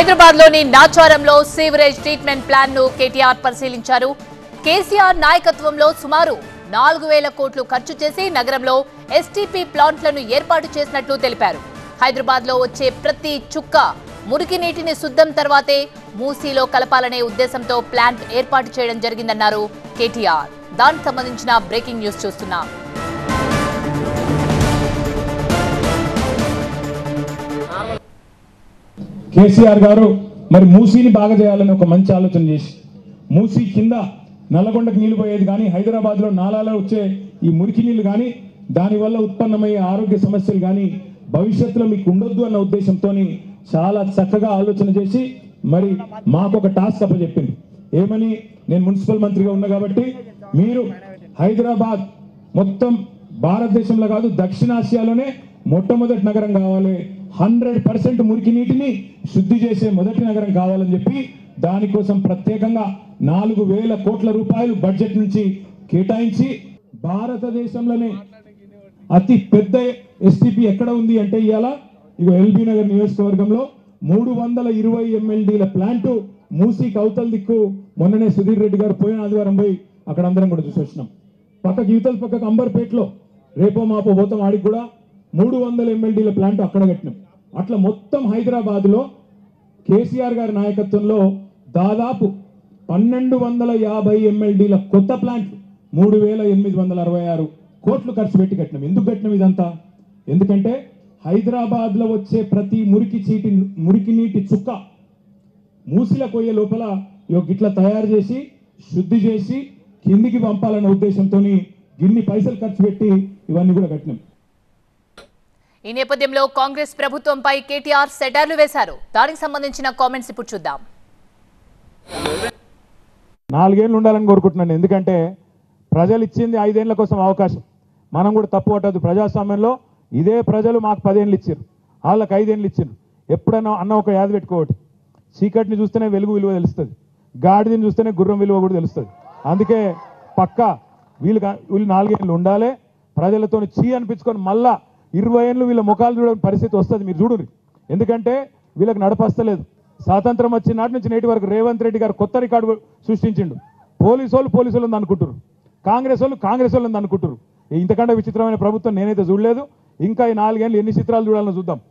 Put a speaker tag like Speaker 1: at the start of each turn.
Speaker 1: హైదరాబాద్ లోని నాచారంలో sewerage treatment plan ను కేటీఆర్ పరిశీలించారు కేసీఆర్ నాయకత్వంలో సుమారు నాలుగు వేల కోట్లు ఖర్చు చేసి నగరంలో ఎస్టీపీ ప్లాంట్లను ఏర్పాటు చేసినట్లు తెలిపారు హైదరాబాద్ లో వచ్చే ప్రతి చుక్క మురికి నీటిని శుద్ధం తర్వాతే మూసీలో కలపాలనే ఉద్దేశంతో ప్లాంట్ ఏర్పాటు చేయడం జరిగిందన్నారు కేటీఆర్ దానికి సంబంధించిన బ్రేకింగ్ న్యూస్ చూస్తున్నాం
Speaker 2: కేసీఆర్ గారు మరి మూసీని బాగా చేయాలని ఒక మంచి ఆలోచన చేసి మూసీ కింద నల్లగొండకు నీళ్లు పోయేది కానీ హైదరాబాద్లో నాలాలో వచ్చే ఈ మురికి నీళ్లు కానీ దానివల్ల ఉత్పన్నమయ్యే ఆరోగ్య సమస్యలు కానీ భవిష్యత్తులో మీకు ఉండొద్దు అన్న ఉద్దేశంతో చాలా చక్కగా ఆలోచన చేసి మరి మాకు ఒక టాస్క్ అప్పచెప్పింది ఏమని నేను మున్సిపల్ మంత్రిగా ఉన్నా కాబట్టి మీరు హైదరాబాద్ మొత్తం భారతదేశంలో కాదు దక్షిణాసియాలోనే మొట్టమొదటి నగరం కావాలి హండ్రెడ్ పర్సెంట్ మురికి నీటిని శుద్ధి చేసే మొదటి నగరం కావాలని చెప్పి దానికోసం ప్రత్యేకంగా నాలుగు వేల కోట్ల రూపాయలు బడ్జెట్ నుంచి కేటాయించి భారతదేశంలోనే అతి పెద్ద ఎస్టీపీ ఎక్కడ ఉంది అంటే ఇవాళ ఇగో ఎల్బీ నగర్ నియోజకవర్గంలో మూడు వందల ఇరవై ఎంఎల్డీల ప్లాంట్ మూసీకి అవతల దిక్కు మొన్ననే సుధీర్ రెడ్డి గారు పోయిన ఆదివారం పోయి అక్కడ అందరం కూడా చూసి వచ్చినాం పక్కకి యువతల పక్కకు అంబర్పేటలో రేపో మాపో పోతాం ఆడికి కూడా మూడు వందల ఎంఎల్డీల ప్లాంట్ అక్కడ కట్టినాం అట్లా మొత్తం హైదరాబాద్లో కేసీఆర్ గారి నాయకత్వంలో దాదాపు పన్నెండు వందల యాభై ఎంఎల్డీల కొత్త ప్లాంట్లు మూడు వేల ఎనిమిది వందల అరవై ఆరు కోట్లు ఖర్చు పెట్టి కట్టినాం ఎందుకు కట్టినాం ఇదంతా ఎందుకంటే హైదరాబాద్లో వచ్చే ప్రతి మురికి చీటి మురికి నీటి చుక్క మూసిల కొయ్యే లోపల ఇగో గిట్ల తయారు చేసి శుద్ధి చేసి కిందికి పంపాలన్న ఉద్దేశంతో ఇన్ని పైసలు ఖర్చు పెట్టి ఇవన్నీ కూడా కట్టినాం
Speaker 1: ఈ నేపథ్యంలో కాంగ్రెస్ ప్రభుత్వంపై కేటీఆర్ సెటార్లు వేశారు దానికి సంబంధించిన కామెంట్స్ ఇప్పుడు చూద్దాం
Speaker 2: నాలుగేళ్ళు ఉండాలని కోరుకుంటున్నాను ఎందుకంటే ప్రజలు ఇచ్చింది ఐదేళ్ల కోసం అవకాశం మనం కూడా తప్పు పట్టద్దు ప్రజాస్వామ్యంలో ఇదే ప్రజలు మాకు పదేళ్ళు ఇచ్చారు వాళ్ళకి ఐదేళ్ళు ఇచ్చారు ఎప్పుడైనా అన్న ఒక యాద పెట్టుకోవటి చీకటిని చూస్తేనే వెలుగు విలువ తెలుస్తుంది గాడిదని చూస్తేనే గుర్రం విలువ కూడా తెలుస్తుంది అందుకే పక్కా వీళ్ళు కా- వీళ్ళు నాలుగేళ్ళు ఉండాలి ప్రజలతో చీ అనిపించుకొని మళ్ళా ఇరవై ఏళ్ళు వీళ్ళ ముఖాలు చూడని పరిస్థితి వస్తుంది మీరు చూడుర్రి ఎందుకంటే వీళ్ళకి నడపస్తలేదు స్వాతంత్రం వచ్చిన నాటి నుంచి నేటి వరకు రేవంత్ రెడ్డి గారు కొత్త రికార్డు సృష్టించిండు పోలీసు వాళ్ళు పోలీసు వాళ్ళు అనుకుంటారు కాంగ్రెస్ వాళ్ళు కాంగ్రెస్ వాళ్ళు అనుకుంటారు ఇంతకంటే విచిత్రమైన ప్రభుత్వం నేనైతే చూడలేదు ఇంకా ఈ నాలుగేళ్ళు ఎన్ని చిత్రాలు చూడాలని చూద్దాం